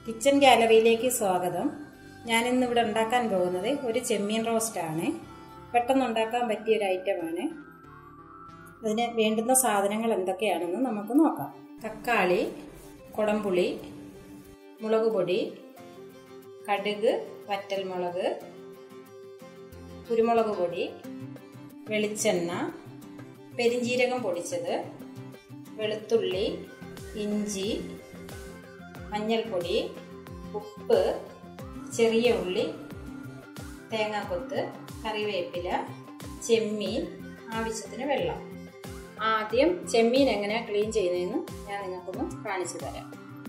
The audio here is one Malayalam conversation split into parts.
കിച്ചൺ ഗാലറിയിലേക്ക് സ്വാഗതം ഞാൻ ഇന്ന് ഇവിടെ ഉണ്ടാക്കാൻ പോകുന്നത് ഒരു ചെമ്മീൻ റോസ്റ്റ് ആണ് പെട്ടെന്ന് ഉണ്ടാക്കാൻ പറ്റിയ ഒരു ഐറ്റമാണ് അതിന് വേണ്ടുന്ന സാധനങ്ങൾ എന്തൊക്കെയാണെന്ന് നമുക്ക് നോക്കാം തക്കാളി കുടംപുളി മുളക് പൊടി കടുക് വറ്റൽമുളക് കുരുമുളക് പൊടി വെളിച്ചെണ്ണ പെരിഞ്ജീരകം പൊടിച്ചത് വെളുത്തുള്ളി ഇഞ്ചി മഞ്ഞൾപ്പൊടി ഉപ്പ് ചെറിയ ഉള്ളി തേങ്ങാക്കൊത്ത് കറിവേപ്പില ചെമ്മീൻ ആവശ്യത്തിന് വെള്ളം ആദ്യം ചെമ്മീൻ എങ്ങനെയാണ് ക്ലീൻ ചെയ്യുന്നതെന്ന് ഞാൻ നിങ്ങൾക്കൊന്ന് കാണിച്ചു തരാം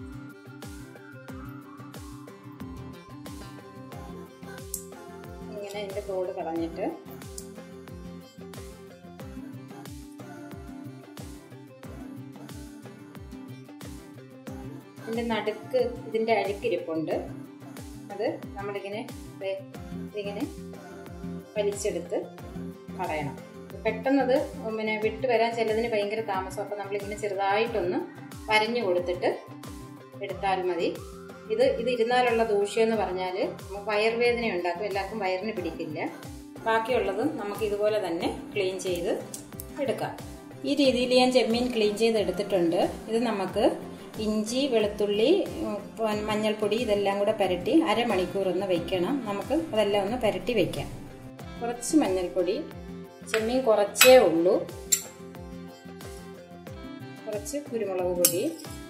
ഇങ്ങനെ ഇതിൻ്റെ തോട് കളഞ്ഞിട്ട് ഇതിൻ്റെ നടുക്ക് ഇതിൻ്റെ അഴുക്കിരിപ്പുണ്ട് അത് നമ്മളിങ്ങനെ ഇതിങ്ങനെ വലിച്ചെടുത്ത് കളയണം പെട്ടെന്നത് പിന്നെ വിട്ട് വരാൻ ചിലതിന് ഭയങ്കര താമസം അപ്പോൾ നമ്മളിങ്ങനെ ചെറുതായിട്ടൊന്ന് വരഞ്ഞു കൊടുത്തിട്ട് എടുത്താൽ മതി ഇത് ഇത് ഇരുന്നാലുള്ള ദൂഷ്യം എന്ന് പറഞ്ഞാൽ വയറുവേദന ഉണ്ടാക്കും എല്ലാവർക്കും വയറിന് പിടിക്കില്ല ബാക്കിയുള്ളതും നമുക്ക് ഇതുപോലെ തന്നെ ക്ലീൻ ചെയ്ത് എടുക്കാം ഈ രീതിയിൽ ഞാൻ ചെമ്മീൻ ക്ലീൻ ചെയ്ത് എടുത്തിട്ടുണ്ട് ഇത് നമുക്ക് ഇഞ്ചി വെളുത്തുള്ളി മഞ്ഞൾപ്പൊടി ഇതെല്ലാം കൂടെ പുരട്ടി അരമണിക്കൂർ ഒന്ന് വെക്കണം നമുക്ക് അതെല്ലാം ഒന്ന് പുരട്ടി വെക്കാം കുറച്ച് മഞ്ഞൾപ്പൊടി ചെമ്മീൻ കുറച്ചേ ഉള്ളൂ കുറച്ച് കുരുമുളക് പൊടി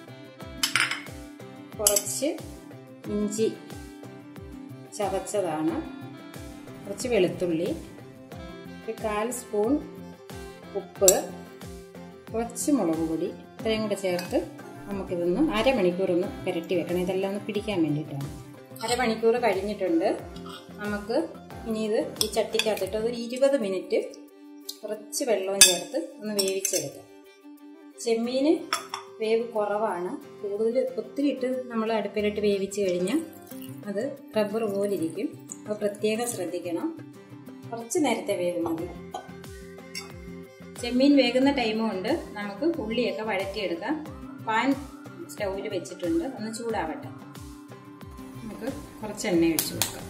കുറച്ച് ഇഞ്ചി ചതച്ചതാണ് കുറച്ച് വെളുത്തുള്ളി ഒരു കാൽ സ്പൂൺ ഉപ്പ് കുറച്ച് മുളക് പൊടി ഇത്രയും കൂടെ ചേർത്ത് നമുക്കിതൊന്ന് അരമണിക്കൂർ ഒന്ന് പുരട്ടി വെക്കണം ഇതെല്ലാം ഒന്ന് പിടിക്കാൻ വേണ്ടിയിട്ടാണ് അരമണിക്കൂർ കഴിഞ്ഞിട്ടുണ്ട് നമുക്ക് ഇനി ഇത് ഈ ചട്ടിക്കകത്തിട്ട് ഒരു ഇരുപത് മിനിറ്റ് കുറച്ച് വെള്ളവും ചേർത്ത് ഒന്ന് വേവിച്ചെടുക്കാം ചെമ്മീന് വേവ് കുറവാണ് കൂടുതൽ ഒത്തിരി ഇട്ട് നമ്മൾ അടുപ്പിലിട്ട് വേവിച്ച് കഴിഞ്ഞാൽ അത് റബ്ബർ പോലിരിക്കും അത് പ്രത്യേകം ശ്രദ്ധിക്കണം കുറച്ച് നേരത്തെ വേവ് മതി ചെമ്മീൻ വേകുന്ന ടൈം കൊണ്ട് നമുക്ക് ഉള്ളിയൊക്കെ വഴറ്റിയെടുക്കാം പാൻ സ്റ്റൗവിൽ വെച്ചിട്ടുണ്ട് ഒന്ന് ചൂടാവട്ടെ നമുക്ക് കുറച്ച് എണ്ണ ഒഴിച്ച് കൊടുക്കാം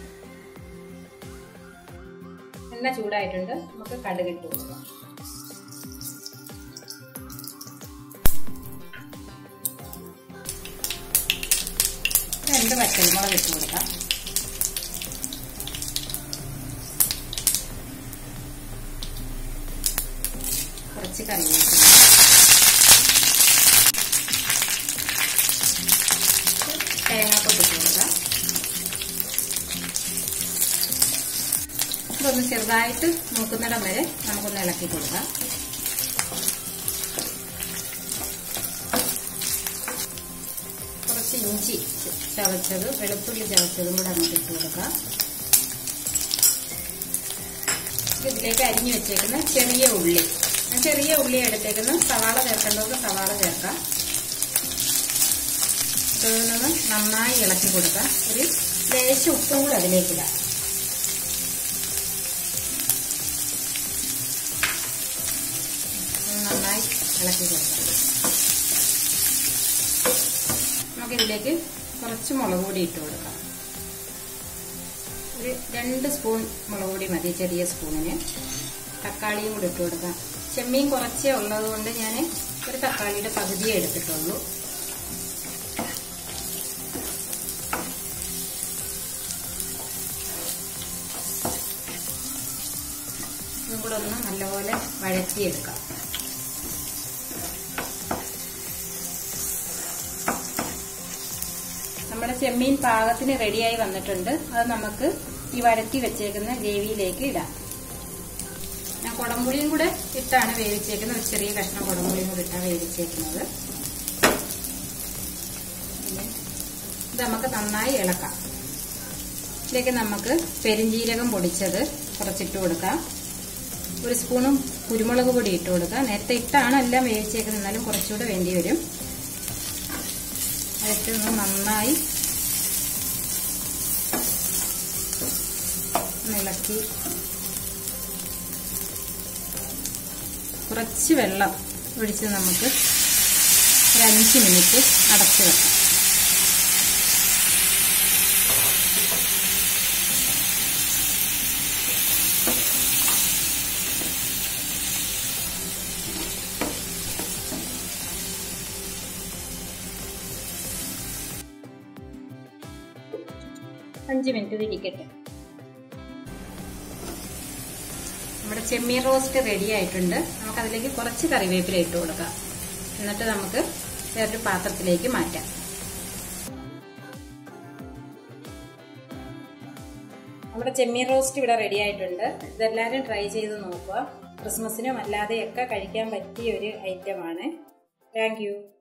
എണ്ണ ചൂടായിട്ടുണ്ട് നമുക്ക് കടുകിട്ട് കൊടുക്കാം രണ്ട് വറ്റൽമുളക് ഇട്ട് കൊടുക്കാം കുറച്ച് കറിവേപ്പില തേങ്ങാപ്പൊട്ട് ഇട്ട് കൊടുക്കാം ഇതൊന്ന് ചെറുതായിട്ട് നോക്കുന്നിടം വരെ നമുക്കൊന്ന് ഇളക്കി കൊടുക്കാം കുറച്ച് ഇഞ്ചി ചവച്ചത് വെളുത്തുള്ളി ചവച്ചതും കൂടെ അങ്ങോട്ട് ഇട്ട് കൊടുക്കാം ഇതിലേക്ക് അരിഞ്ഞു വെച്ചേക്കുന്ന ചെറിയ ഉള്ളി ചെറിയ ഉള്ളി എടുത്തേക്കുന്ന സവാള ചേർക്കേണ്ടവർക്ക് സവാള ചേർക്കാം ഇതൊന്ന് നന്നായി ഇളക്കി കൊടുക്കാം ഒരു ലേശം ഉപ്പും കൂടെ അതിലേക്കിടാം നന്നായി ഇളക്കി കൊടുക്കാം നമുക്കിതിലേക്ക് കുറച്ച് മുളക് പൊടി ഇട്ട് കൊടുക്കാം ഒരു രണ്ട് സ്പൂൺ മുളക് പൊടി മതി ചെറിയ സ്പൂണിന് തക്കാളിയും കൂടി ഇട്ട് കൊടുക്കാം ചെമ്മീൻ കുറച്ചേ ഉള്ളത് കൊണ്ട് ഞാൻ ഒരു തക്കാളിയുടെ പകുതിയേ എടുത്തിട്ടുള്ളൂ ഇതും കൂടെ ഒന്ന് നല്ലപോലെ വഴറ്റിയെടുക്കാം നമ്മുടെ ചെമ്മീൻ പാകത്തിന് റെഡിയായി വന്നിട്ടുണ്ട് അത് നമുക്ക് ഈ വഴറ്റി വെച്ചേക്കുന്ന ഗ്രേവിയിലേക്ക് ഇടാം ഞാൻ കുടംപുളിയും കൂടെ ഇട്ടാണ് വേവിച്ചേക്കുന്നത് ഒരു ചെറിയ കഷ്ണം കുടംപുളിയും കൂടെ ഇട്ടാണ് വേവിച്ചേക്കുന്നത് പിന്നെ ഇത് നമുക്ക് നന്നായി ഇളക്കാം ഇതിലേക്ക് നമുക്ക് പെരിഞ്ജീരകം പൊടിച്ചത് കുറച്ചിട്ട് കൊടുക്കാം ഒരു സ്പൂണും കുരുമുളക് പൊടി ഇട്ട് കൊടുക്കാം നേരത്തെ ഇട്ടാണ് എല്ലാം വേവിച്ചേക്കുന്നത് എന്നാലും കുറച്ചുകൂടെ വേണ്ടി വരും അതിട്ട് നന്നായി ഇളക്കി കുറച്ച് വെള്ളം ഒഴിച്ച് നമുക്ക് ഒരു അഞ്ച് മിനിറ്റ് അടച്ചു വെക്കാം അഞ്ച് മിനിറ്റ് ഇത് ഇരിക്കട്ടെ നമ്മുടെ ചെമ്മീൻ റോസ്റ്റ് റെഡി ആയിട്ടുണ്ട് നമുക്കതിലേക്ക് കുറച്ച് കറിവേപ്പില ഇട്ട് കൊടുക്കാം എന്നിട്ട് നമുക്ക് വേറൊരു പാത്രത്തിലേക്ക് മാറ്റാം നമ്മുടെ ചെമ്മീൻ റോസ്റ്റ് ഇവിടെ റെഡി ആയിട്ടുണ്ട് ഇതെല്ലാവരും ട്രൈ ചെയ്ത് നോക്കുക ക്രിസ്മസിനും അല്ലാതെയൊക്കെ കഴിക്കാൻ പറ്റിയ ഒരു ഐറ്റമാണ് താങ്ക്